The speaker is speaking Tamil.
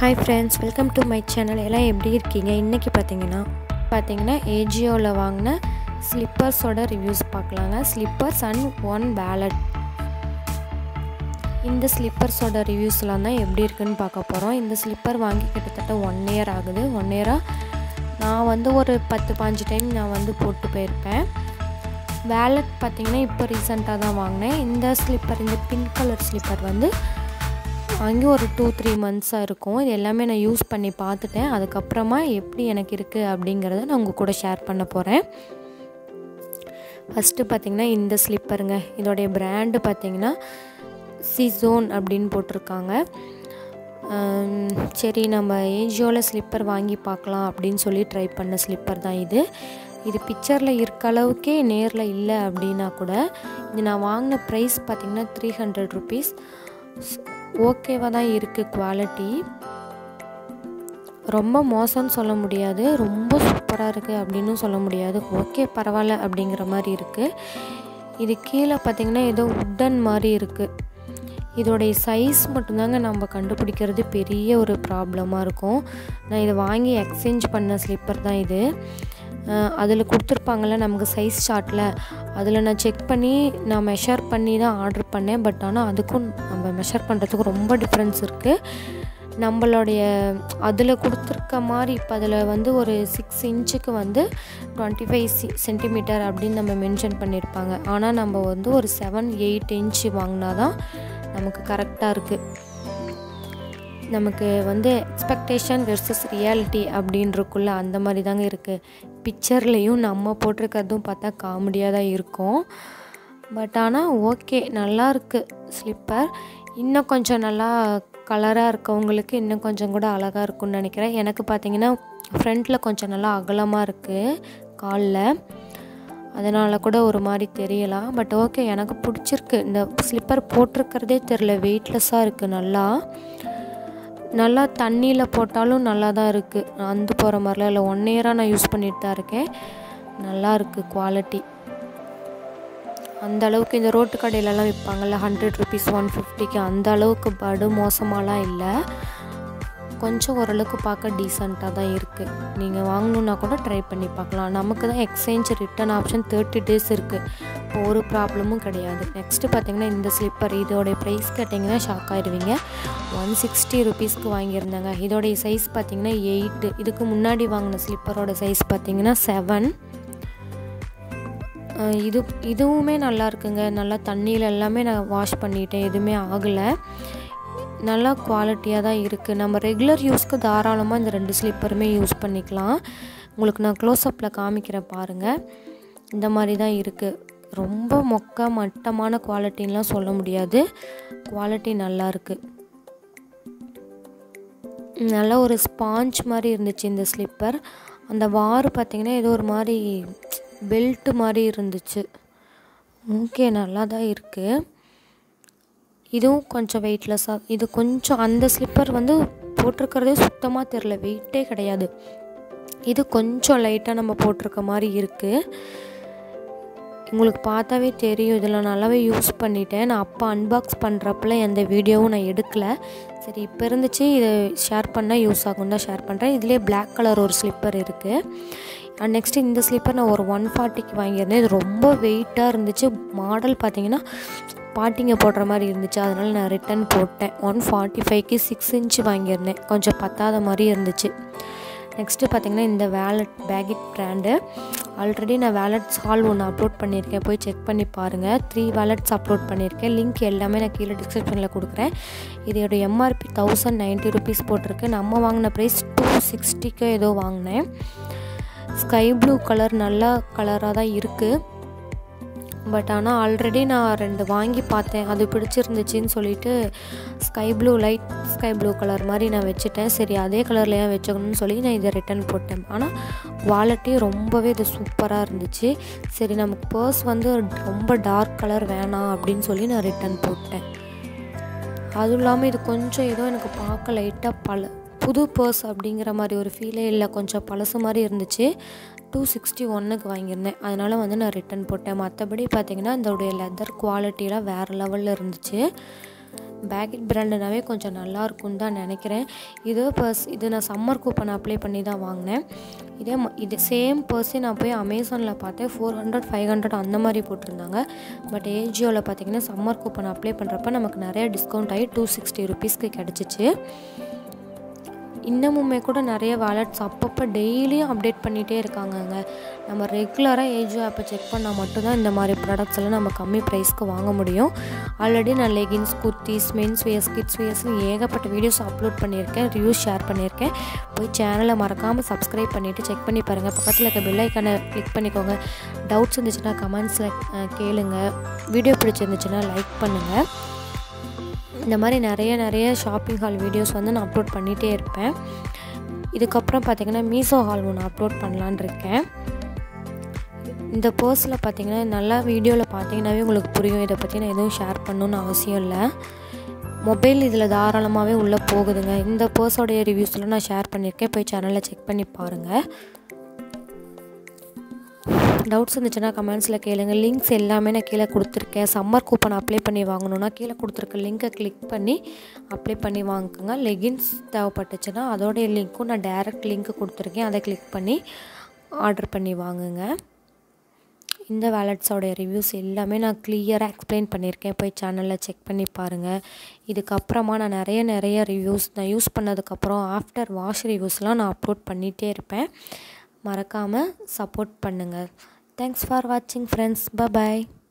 hi friends welcome to my channel எல்லாம் எப்படி இருக்கீங்க இன்றைக்கி பார்த்தீங்கன்னா பார்த்தீங்கன்னா ஏஜியோவில் வாங்கின ஸ்லிப்பர்ஸோட ரிவ்யூஸ் பார்க்கலாங்க ஸ்லிப்பர்ஸ் அண்ட் ஒன் பேலட் இந்த ஸ்லிப்பர்ஸோட ரிவ்யூஸ்லாம் தான் எப்படி இருக்குன்னு பார்க்க போகிறோம் இந்த ஸ்லிப்பர் வாங்கி கிட்டத்தட்ட ஒன் இயர் ஆகுது ஒன் இயராக நான் வந்து ஒரு பத்து பாஞ்சு டைம் நான் வந்து போட்டு போயிருப்பேன் வேலட் பார்த்திங்கன்னா இப்போ ரீசெண்டாக தான் வாங்கினேன் இந்த ஸ்லிப்பர் இந்த பிங்க் கலர் ஸ்லிப்பர் வந்து வாங்கி ஒரு டூ த்ரீ மந்த்ஸாக இருக்கும் இது எல்லாமே நான் யூஸ் பண்ணி பார்த்துட்டேன் அதுக்கப்புறமா எப்படி எனக்கு இருக்குது அப்படிங்கிறத நான் உங்கள் கூட ஷேர் பண்ண போகிறேன் ஃபஸ்ட்டு பார்த்திங்கன்னா இந்த ஸ்லிப்பருங்க இதோடைய ப்ராண்டு பார்த்திங்கன்னா சிசோன் அப்படின்னு போட்டிருக்காங்க சரி நம்ம ஏஜியோவில் ஸ்லிப்பர் வாங்கி பார்க்கலாம் அப்படின்னு சொல்லி ட்ரை பண்ண ஸ்லிப்பர் தான் இது இது பிக்சரில் இருக்க அளவுக்கே நேரில் இல்லை அப்படின்னா கூட இது நான் வாங்கின ப்ரைஸ் பார்த்திங்கன்னா த்ரீ ஹண்ட்ரட் ருபீஸ் ஓகேவாக தான் இருக்குது குவாலிட்டி ரொம்ப மோசம்னு சொல்ல முடியாது ரொம்ப சூப்பராக இருக்குது அப்படின்னு சொல்ல முடியாது ஓகே பரவாயில்ல அப்படிங்கிற மாதிரி இருக்குது இது கீழே பார்த்திங்கன்னா ஏதோ உட்டன் மாதிரி இருக்குது இதோடைய சைஸ் மட்டும்தாங்க நம்ம கண்டுபிடிக்கிறது பெரிய ஒரு ப்ராப்ளமாக இருக்கும் நான் இதை வாங்கி எக்ஸ்சேஞ்ச் பண்ண ஸ்லிப்பர் தான் இது அதில் கொடுத்துருப்பாங்கள்ல நமக்கு சைஸ் சார்ட்டில் அதில் நான் செக் பண்ணி நான் மெஷர் பண்ணி தான் ஆர்டர் பண்ணேன் பட் ஆனால் அதுக்கும் நம்ம மெஷர் பண்ணுறதுக்கும் ரொம்ப டிஃப்ரென்ஸ் இருக்குது நம்மளுடைய அதில் கொடுத்துருக்க மாதிரி இப்போ அதில் வந்து ஒரு சிக்ஸ் இன்ச்சுக்கு வந்து டுவெண்ட்டி ஃபைவ் சி சென்டிமீட்டர் அப்படின்னு நம்ம மென்ஷன் பண்ணியிருப்பாங்க ஆனால் நம்ம வந்து ஒரு செவன் எயிட் இன்ச்சு வாங்கினா தான் நமக்கு கரெக்டாக இருக்குது நமக்கு வந்து எக்ஸ்பெக்டேஷன் வெர்சஸ் ரியாலிட்டி அப்படின்றக்குள்ள அந்த மாதிரி தாங்க இருக்குது பிக்சர்லேயும் நம்ம போட்டிருக்கிறதும் பார்த்தா காமெடியாக தான் இருக்கும் பட் ஆனால் ஓகே நல்லா இருக்குது ஸ்லிப்பர் இன்னும் கொஞ்சம் நல்லா கலராக இருக்கவங்களுக்கு இன்னும் கொஞ்சம் கூட அழகாக இருக்கும்னு நினைக்கிறேன் எனக்கு பார்த்தீங்கன்னா ஃப்ரண்ட்டில் கொஞ்சம் நல்லா அகலமாக இருக்குது காலில் அதனால் கூட ஒரு மாதிரி தெரியலாம் பட் ஓகே எனக்கு பிடிச்சிருக்கு இந்த ஸ்லிப்பர் போட்டிருக்கிறதே தெரில வெயிட்லெஸ்ஸாக இருக்குது நல்லா நல்லா தண்ணியில் போட்டாலும் நல்லா தான் இருக்குது அந்து போகிற மாதிரிலாம் இல்லை ஒன் இயராக நான் யூஸ் பண்ணிட்டு தான் இருக்கேன் நல்லா இருக்குது குவாலிட்டி அந்த அளவுக்கு இந்த ரோட்டு கடையிலலாம் விற்பாங்கள்ல ஹண்ட்ரட் ருபீஸ் ஒன் ஃபிஃப்டிக்கு அந்த அளவுக்கு படு மோசமாலாம் இல்லை கொஞ்சம் ஓரளவுக்கு பார்க்க டீசெண்டாக தான் இருக்குது நீங்கள் வாங்கணுன்னா கூட ட்ரை பண்ணி பார்க்கலாம் நமக்கு தான் exchange return option thirty days இருக்குது இப்போ ஒரு ப்ராப்ளமும் கிடையாது நெக்ஸ்ட்டு பார்த்தீங்கன்னா இந்த ஸ்லிப்பர் இதோடைய ப்ரைஸ் கேட்டிங்கன்னா ஷாக் ஆகிடுவீங்க ஒன் சிக்ஸ்டி ருபீஸ்க்கு வாங்கியிருந்தாங்க இதோடைய சைஸ் பார்த்தீங்கன்னா எயிட்டு இதுக்கு முன்னாடி வாங்கின ஸ்லிப்பரோட சைஸ் பார்த்தீங்கன்னா செவன் இது இதுவுமே நல்லா இருக்குங்க நல்லா தண்ணியில் எல்லாமே நான் வாஷ் பண்ணிட்டேன் எதுவுமே ஆகலை நல்லா குவாலிட்டியாக தான் இருக்குது நம்ம ரெகுலர் யூஸ்க்கு தாராளமாக இந்த ரெண்டு ஸ்லிப்பருமே யூஸ் பண்ணிக்கலாம் உங்களுக்கு நான் க்ளோஸ்அப்பில் காமிக்கிறேன் பாருங்கள் இந்த மாதிரி தான் இருக்குது ரொம்ப மொக்க மட்டமான குவாலிட்டின்லாம் சொல்ல முடியாது குவாலிட்டி நல்லா இருக்குது நல்ல ஒரு ஸ்பாஞ்ச் மாதிரி இருந்துச்சு இந்த ஸ்லிப்பர் அந்த வார் பார்த்திங்கன்னா ஏதோ ஒரு மாதிரி பெல்ட்டு மாதிரி இருந்துச்சு ஓகே நல்லா தான் இருக்குது இதுவும் கொஞ்சம் வெயிட்லெஸ்ஸாக இது கொஞ்சம் அந்த ஸ்லிப்பர் வந்து போட்டிருக்கிறதே சுத்தமாக தெரில வெயிட்டே கிடையாது இது கொஞ்சம் லைட்டாக நம்ம போட்டிருக்க மாதிரி இருக்குது உங்களுக்கு பார்த்தாவே தெரியும் இதில் நல்லாவே யூஸ் பண்ணிட்டேன் நான் அப்போ அன்பாக்ஸ் பண்ணுறப்பல எந்த வீடியோவும் நான் எடுக்கலை சரி இப்போ இருந்துச்சு இதை ஷேர் பண்ணால் யூஸ் ஆகும் தான் ஷேர் பண்ணுறேன் இதிலே பிளாக் கலர் ஒரு ஸ்லிப்பர் இருக்குது அண்ட் நெக்ஸ்ட்டு இந்த ஸ்லிப்பர் நான் ஒரு ஒன் ஃபார்ட்டிக்கு வாங்கியிருந்தேன் இது ரொம்ப வெயிட்டாக இருந்துச்சு மாடல் பார்த்தீங்கன்னா பாட்டிங்க போடுற மாதிரி இருந்துச்சு அதனால் நான் ரிட்டன் போட்டேன் ஒன் ஃபார்ட்டி ஃபைவ்க்கு சிக்ஸ் இன்ச்சு வாங்கியிருந்தேன் கொஞ்சம் பத்தாத மாதிரி இருந்துச்சு நெக்ஸ்ட்டு பார்த்திங்கன்னா இந்த வேலட் பேகிட் ப்ராண்டு ஆல்ரெடி நான் வேலட்ஸ் ஹால் ஒன்று அப்லோட் பண்ணியிருக்கேன் போய் செக் பண்ணி பாருங்கள் த்ரீ வேலட்ஸ் அப்லோட் பண்ணியிருக்கேன் லிங்க் எல்லாமே நான் கீழே டிஸ்கிரிப்ஷனில் கொடுக்குறேன் இதோட எம்ஆர்பி தௌசண்ட் நைன்ட்டி ருபீஸ் போட்டிருக்கு நம்ம வாங்கின ப்ரைஸ் டூ சிக்ஸ்டிக்கு ஏதோ வாங்கினேன் ஸ்கை ப்ளூ கலர் நல்ல கலராக தான் இருக்குது பட் ஆனால் ஆல்ரெடி நான் ரெண்டு வாங்கி பார்த்தேன் அது பிடிச்சிருந்துச்சின்னு சொல்லிட்டு sky blue light sky blue colour மாதிரி நான் வச்சுட்டேன் சரி அதே கலரில் ஏன் வச்சுக்கணும்னு சொல்லி நான் இதை ரிட்டன் போட்டேன் ஆனால் குவாலிட்டி ரொம்பவே இது சூப்பராக இருந்துச்சு சரி நமக்கு பர்ஸ் வந்து ரொம்ப டார்க் கலர் வேணாம் அப்படின்னு சொல்லி நான் ரிட்டன் போட்டேன் அதுவும் இல்லாமல் இது கொஞ்சம் ஏதோ எனக்கு பார்க்க லைட்டாக பல புது பர்ஸ் அப்படிங்கிற மாதிரி ஒரு ஃபீலே இல்லை கொஞ்சம் பழசு மாதிரி இருந்துச்சு டூ சிக்ஸ்டி ஒன்னுக்கு வாங்கியிருந்தேன் அதனால் வந்து நான் ரிட்டன் போட்டேன் மற்றபடி பார்த்திங்கன்னா இதோடைய லெதர் குவாலிட்டிலாம் வேறு லெவலில் இருந்துச்சு பேக்கெட் பிராண்டுனாவே கொஞ்சம் நல்லா இருக்கும்னு தான் நினைக்கிறேன் இதே பர்ஸ் இது நான் சம்மர் கூப்பன் அப்ளை பண்ணி தான் வாங்கினேன் இதே ம- இது சேம் பர்ஸே நான் போய் அமேசானில் பார்த்தேன் ஃபோர் ஹண்ட்ரட் ஃபைவ் ஹண்ட்ரட் அந்த மாதிரி போட்டிருந்தாங்க பட் ஏஜியோவில் பார்த்தீங்கன்னா சம்மர் கூப்பன் அப்ளை பண்ணுறப்ப நமக்கு நிறைய டிஸ்கவுண்ட் ஆகி டூ சிக்ஸ்டி ருபீஸ்க்கு கிடச்சிச்சு இன்னமுமே கூட நிறைய வாலெட்ஸ் அப்பப்போ டெய்லியும் அப்டேட் பண்ணிகிட்டே இருக்காங்கங்க நம்ம ரெகுலராக ஏஜோ ஆப்பை செக் பண்ணால் மட்டும்தான் இந்த மாதிரி ப்ராடக்ட்ஸ் எல்லாம் நம்ம கம்மி ப்ரைஸ்க்கு வாங்க முடியும் ஆல்ரெடி நான் leggings kurtis mens wears kids வேர்ஸ்னு ஏகப்பட்ட வீடியோஸ் அப்லோட் பண்ணியிருக்கேன் ரிவ்யூஸ் ஷேர் பண்ணியிருக்கேன் போய் சேனலை மறக்காமல் சப்ஸ்கிரைப் பண்ணிவிட்டு செக் பண்ணி பாருங்கள் பக்கத்தில் இருக்க பெல் ஐக்கானை கிளிக் பண்ணிக்கோங்க டவுட்ஸ் இருந்துச்சுன்னா கமெண்ட்ஸில் கேளுங்க வீடியோ பிடிச்சிருந்துச்சுன்னா லைக் பண்ணுங்கள் இந்த மாதிரி நிறைய நிறைய ஷாப்பிங் ஹால் வீடியோஸ் வந்து நான் அப்லோட் பண்ணிகிட்டே இருப்பேன் இதுக்கப்புறம் பார்த்தீங்கன்னா மீஷோ ஹால் ஒன்று அப்லோட் பண்ணலான் இருக்கேன் இந்த பர்ஸில் பார்த்தீங்கன்னா நல்லா வீடியோவில் பார்த்தீங்கன்னாவே உங்களுக்கு புரியும் இதை பற்றி நான் எதுவும் ஷேர் பண்ணணுன்னு அவசியம் இல்லை மொபைல் இதில் தாராளமாகவே உள்ளே போகுதுங்க இந்த பர்ஸோடைய ரிவ்யூஸ்லாம் நான் ஷேர் பண்ணியிருக்கேன் போய் சேனலில் செக் பண்ணி பாருங்கள் டவுட்ஸ் இருந்துச்சுன்னா கமெண்ட்ஸில் கேளுங்க லிங்க்ஸ் எல்லாமே நான் கீழே கொடுத்துருக்கேன் சம்மர் கூப்பன் அப்ளை பண்ணி வாங்கணுன்னா கீழே கொடுத்துருக்க லிங்க்கை கிளிக் பண்ணி அப்ளை பண்ணி வாங்கிக்கோங்க லெகின்ஸ் தேவைப்பட்டுச்சுன்னா அதோடைய லிங்க்கும் நான் டைரக்ட் லிங்க் கொடுத்துருக்கேன் அதை கிளிக் பண்ணி ஆர்டர் பண்ணி வாங்குங்க இந்த வேலட்ஸோடைய ரிவ்யூஸ் எல்லாமே நான் கிளியராக எக்ஸ்பிளைன் பண்ணியிருக்கேன் போய் சேனலில் செக் பண்ணி பாருங்கள் இதுக்கப்புறமா நான் நிறைய நிறைய ரிவ்யூஸ் நான் யூஸ் பண்ணதுக்கப்புறம் ஆஃப்டர் வாஷ் ரிவ்யூஸ்லாம் நான் அப்லோட் பண்ணிகிட்டே இருப்பேன் மறக்காமல் சப்போர்ட் பண்ணுங்கள் தேங்க்ஸ் ஃபார் வாட்சிங் ஃப்ரெண்ட்ஸ் பபாய்